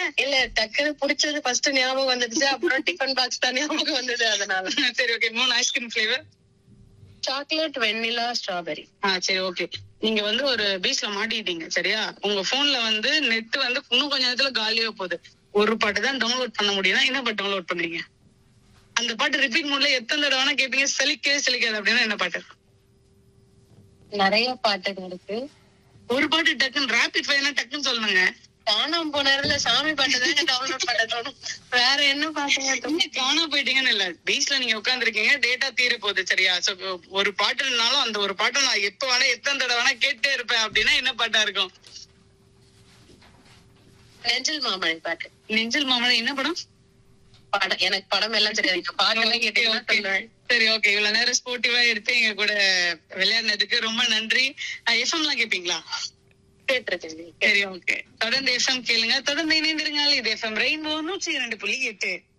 இல்ல டக்குனு புடிச்சது ஃபர்ஸ்ட் ஞாபகம் வந்துடுச்சு அப்புறம் டிஃபன் பாக்ஸ் தான் ஞாபகம் வந்தது அதனால சரி ஓகே மூணு ice cream flavour chocolate vanilla strawberry ஆ சரி ஓகே நீங்க வந்து ஒரு பீச்ல மாட்டிக்கிட்டீங்க சரியா உங்க போன்ல வந்து நெட் வந்து இன்னும் கொஞ்ச நேரத்துல காலியா போகுது ஒரு பாட்டு தான் டவுன்லோட் பண்ண முடியும்னா என்ன பாட்டு டவுன்லோட் பண்றீங்க அந்த பாட்டு ரிப்பீட் மோட்ல எத்தனை தடவை வேணா கேட்பீங்க செலிக்கவே செலிக்காது அப்படின்னா என்ன பாட்டு நிறைய பாட்டுகள் இருக்கு ஒரு பாட்டு டக்குன்னு ரேபிட் ஃபயர்னா டக்குன்னு சொல்லுங்க காணாம போனதுல சாமி பாட்டு தான் டவுன்லோட் பண்ண தோணும் வேற என்ன பாட்டுங்க தோணும் காணாம போயிட்டீங்கன்னு இல்ல பீச்ல நீங்க உட்காந்துருக்கீங்க டேட்டா தீர போகுது சரியா சோ ஒரு பாட்டு இல்லைனாலும் அந்த ஒரு பாட்டை நான் எப்ப வேணா எத்தனை தடவை வேணா கேட்டே இருப்பேன் அப்படின்னா என்ன பாட்டா இருக்கும் நெஞ்சில் மாமழை பாட்டு நெஞ்சில் மாமலை என்ன படம் படம் எனக்கு படம் எல்லாம் தெரியாது பாட்டெல்லாம் கேட்டீங்கன்னா Okay, okay. சொல்லுவேன் சரி ஓகே இவ்வளவு நேரம் ஸ்போர்ட்டிவா எடுத்து எங்க கூட விளையாடினதுக்கு ரொம்ப நன்றி எஃப்எம் எல்லாம் கேப்பீங்களா கேட்டிருக்கேன் சரி ஓகே தொடர்ந்து எஃப்எம் கேளுங்க தொடர்ந்து இணைந்திருங்கள் இது எஃப்எம் ரெயின்போ நூற்றி இரண்டு புள்ளி எட்டு